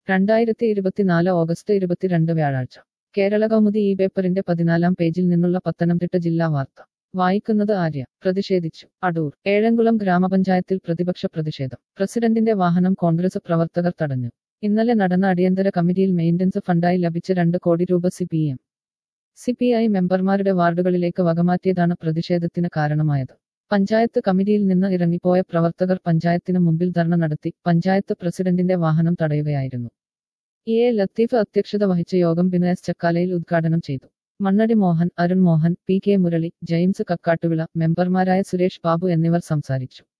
രണ്ടായിരത്തി ഇരുപത്തിനാല് ഓഗസ്റ്റ് ഇരുപത്തിരണ്ട് വ്യാഴാഴ്ച കേരള കൗമുദി ഈ പേപ്പറിന്റെ പതിനാലാം പേജിൽ നിന്നുള്ള പത്തനംതിട്ട ജില്ലാ വാർത്ത വായിക്കുന്നത് ആര്യ പ്രതിഷേധിച്ചു അടൂർ ഏഴംകുളം ഗ്രാമപഞ്ചായത്തിൽ പ്രതിപക്ഷ പ്രതിഷേധം പ്രസിഡന്റിന്റെ വാഹനം കോൺഗ്രസ് പ്രവർത്തകർ തടഞ്ഞു ഇന്നലെ നടന്ന അടിയന്തര കമ്മിറ്റിയിൽ മെയിന്റനൻസ് ഫണ്ടായി ലഭിച്ച രണ്ട് കോടി രൂപ C P M C P I മെമ്പർമാരുടെ വാർഡുകളിലേക്ക് വകമാറ്റിയതാണ് പ്രതിഷേധത്തിന് കാരണമായത് പഞ്ചായത്ത് കമ്മിറ്റിയിൽ നിന്ന് ഇറങ്ങിപ്പോയ പ്രവർത്തകർ പഞ്ചായത്തിന് മുമ്പിൽ ധർണ നടത്തി പഞ്ചായത്ത് പ്രസിഡന്റിന്റെ വാഹനം തടയുകയായിരുന്നു ഇ എ ലത്തീഫ് അധ്യക്ഷത വഹിച്ച യോഗം ബിനു എസ് ചക്കാലയിൽ ഉദ്ഘാടനം ചെയ്തു മണ്ണടി മോഹൻ അരുൺ മോഹൻ പി കെ മുരളി ജെയിംസ് കക്കാട്ടുവിള മെമ്പർമാരായ സുരേഷ് ബാബു എന്നിവർ സംസാരിച്ചു